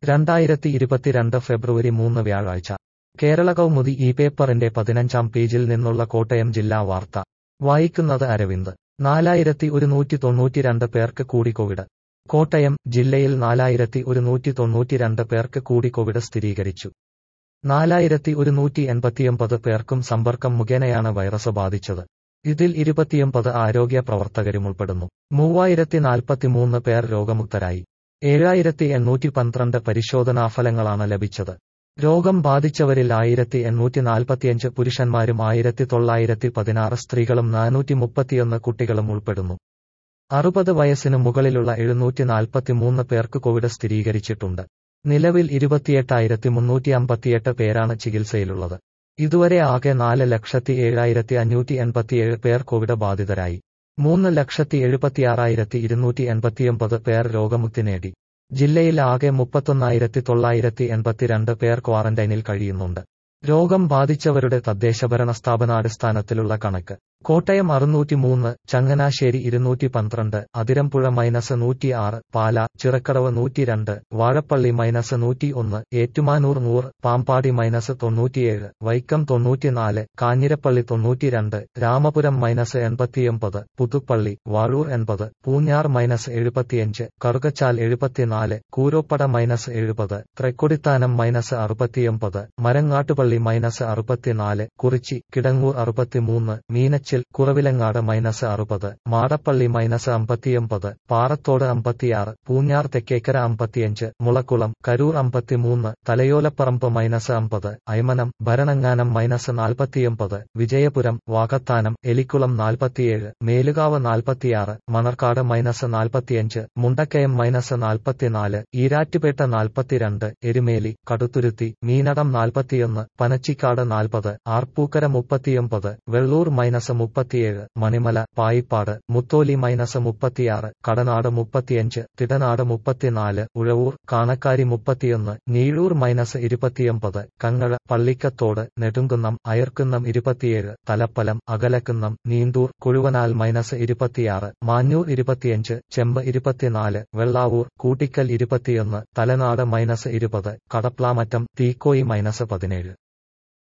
രണ്ടായിരത്തി ഇരുപത്തിരണ്ട് ഫെബ്രുവരി മൂന്ന് വ്യാഴാഴ്ച കേരള കൗമുദി ഈ പേപ്പറിന്റെ പതിനഞ്ചാം പേജിൽ നിന്നുള്ള കോട്ടയം ജില്ലാ വാർത്ത വായിക്കുന്നത് അരവിന്ദ് നാലായിരത്തി ഒരുന്നൂറ്റി തൊണ്ണൂറ്റിരണ്ട് പേർക്ക് കൂടി കോവിഡ് കോട്ടയം ജില്ലയിൽ നാലായിരത്തി ഒരുന്നൂറ്റി തൊണ്ണൂറ്റിരണ്ട് പേർക്ക് കൂടി കോവിഡ് സ്ഥിരീകരിച്ചു നാലായിരത്തി ഒരുന്നൂറ്റി എൺപത്തിയൊമ്പത് പേർക്കും സമ്പർക്കം മുഖേനയാണ് വൈറസ് ബാധിച്ചത് ഇതിൽ ഇരുപത്തിയൊമ്പത് ആരോഗ്യ പ്രവർത്തകരും ഉൾപ്പെടുന്നു മൂവായിരത്തി നാൽപ്പത്തിമൂന്ന് പേർ രോഗമുക്തരായി ഏഴായിരത്തി എണ്ണൂറ്റി പന്ത്രണ്ട് പരിശോധനാഫലങ്ങളാണ് ലഭിച്ചത് രോഗം ബാധിച്ചവരിൽ ആയിരത്തി എണ്ണൂറ്റി നാൽപ്പത്തിയഞ്ച് പുരുഷന്മാരും ആയിരത്തി തൊള്ളായിരത്തി പതിനാറ് സ്ത്രീകളും നാനൂറ്റി മുപ്പത്തിയൊന്ന് കുട്ടികളും ഉൾപ്പെടുന്നു അറുപത് വയസ്സിന് മുകളിലുള്ള എഴുന്നൂറ്റി നാൽപ്പത്തിമൂന്ന് പേർക്ക് കോവിഡ് സ്ഥിരീകരിച്ചിട്ടുണ്ട് നിലവിൽ ഇരുപത്തിയെട്ടായിരത്തി മുന്നൂറ്റി അമ്പത്തിയെട്ട് പേരാണ് ചികിത്സയിലുള്ളത് ഇതുവരെ ആകെ നാല് ലക്ഷത്തി ഏഴായിരത്തി അഞ്ഞൂറ്റി എൺപത്തിയേഴ് പേർ കോവിഡ് ബാധിതരായി മൂന്ന് ലക്ഷത്തി എഴുപത്തിയാറായിരത്തി ഇരുന്നൂറ്റി എൺപത്തിയൊമ്പത് പേർ രോഗമുക്തി നേടി ജില്ലയിൽ ആകെ മുപ്പത്തൊന്നായിരത്തി തൊള്ളായിരത്തി എൺപത്തിരണ്ട് പേർ ക്വാറന്റൈനിൽ കഴിയുന്നുണ്ട് രോഗം ബാധിച്ചവരുടെ തദ്ദേശഭരണ സ്ഥാപനാടിസ്ഥാനത്തിലുള്ള കണക്ക് കോട്ടയം അറുന്നൂറ്റിമൂന്ന് ചങ്ങനാശ്ശേരി ഇരുന്നൂറ്റി പന്ത്രണ്ട് അതിരമ്പുഴ മൈനസ് നൂറ്റി ആറ് പാല ചിറക്കടവ് നൂറ്റിരണ്ട് വാഴപ്പള്ളി മൈനസ് നൂറ്റി ഒന്ന് ഏറ്റുമാനൂർ നൂറ് പാമ്പാടി മൈനസ് തൊണ്ണൂറ്റിയേഴ് വൈക്കം തൊണ്ണൂറ്റിനാല് കാഞ്ഞിരപ്പള്ളി തൊണ്ണൂറ്റിരണ്ട് രാമപുരം മൈനസ് എൺപത്തിയൊമ്പത് പുതുപ്പള്ളി വാഴൂർ എൺപത് പൂഞ്ഞാർ മൈനസ് എഴുപത്തിയഞ്ച് കറുകച്ചാൽ എഴുപത്തിനാല് കൂരോപ്പട മൈനസ് എഴുപത് തൃക്കൊടിത്താനം മൈനസ് അറുപത്തിയൊമ്പത് മരങ്ങാട്ടുപള്ളി മൈനസ് അറുപത്തിനാല് കുറിച്ചി കിടങ്ങൂർ അറുപത്തിമൂന്ന് മീനച്ചിൽ കുറവിലങ്ങാട് മൈനസ് അറുപത് മാടപ്പള്ളി മൈനസ് അമ്പത്തിയൊമ്പത് പാറത്തോട് അമ്പത്തിയാറ് പൂഞ്ഞാർ തെക്കേക്കര അമ്പത്തിയഞ്ച് മുളക്കുളം കരൂർ അമ്പത്തിമൂന്ന് തലയോലപ്പറമ്പ് മൈനസ് അമ്പത് അയ്മനം ഭരണങ്ങാനം മൈനസ് നാൽപ്പത്തിയൊമ്പത് വിജയപുരം വാകത്താനം എലിക്കുളം നാൽപ്പത്തിയേഴ് മേലുകാവ് നാൽപ്പത്തിയാറ് മണർക്കാട് മൈനസ് നാൽപ്പത്തിയഞ്ച് മുണ്ടക്കയം മൈനസ് നാൽപ്പത്തിനാല് ഈരാറ്റുപേട്ട നാൽപ്പത്തിരണ്ട് എരുമേലി കടുത്തുരുത്തി മീനടം നാൽപ്പത്തിയൊന്ന് പനച്ചിക്കാട് നാൽപ്പത് ആർപ്പൂക്കര മുപ്പത്തിയൊമ്പത് വെള്ളൂർ മൈനസ് മുപ്പത്തിയേഴ് മണിമല പായിപ്പാട് മുത്തോലി മൈനസ് മുപ്പത്തിയാറ് കടനാട് മുപ്പത്തിയഞ്ച് തിടനാട് മുപ്പത്തിനാല് ഉഴവൂർ കാണക്കാരി മുപ്പത്തിയൊന്ന് നീഴൂർ മൈനസ് ഇരുപത്തിയൊമ്പത് കങ്ങഴ പള്ളിക്കത്തോട് നെടുങ്കുന്നം അയർക്കുന്നം ഇരുപത്തിയേഴ് തലപ്പലം അകലക്കുന്നം നീണ്ടൂർ കുഴുവനാൽ മൈനസ് ഇരുപത്തിയാറ് മാഞ്ഞൂർ ഇരുപത്തിയഞ്ച് ചെമ്പ് ഇരുപത്തിനാല് വെള്ളാവൂർ കൂട്ടിക്കൽ ഇരുപത്തിയൊന്ന് തലനാട് മൈനസ് ഇരുപത് കടപ്ലാമറ്റം തീക്കോയി മൈനസ് പതിനേഴ്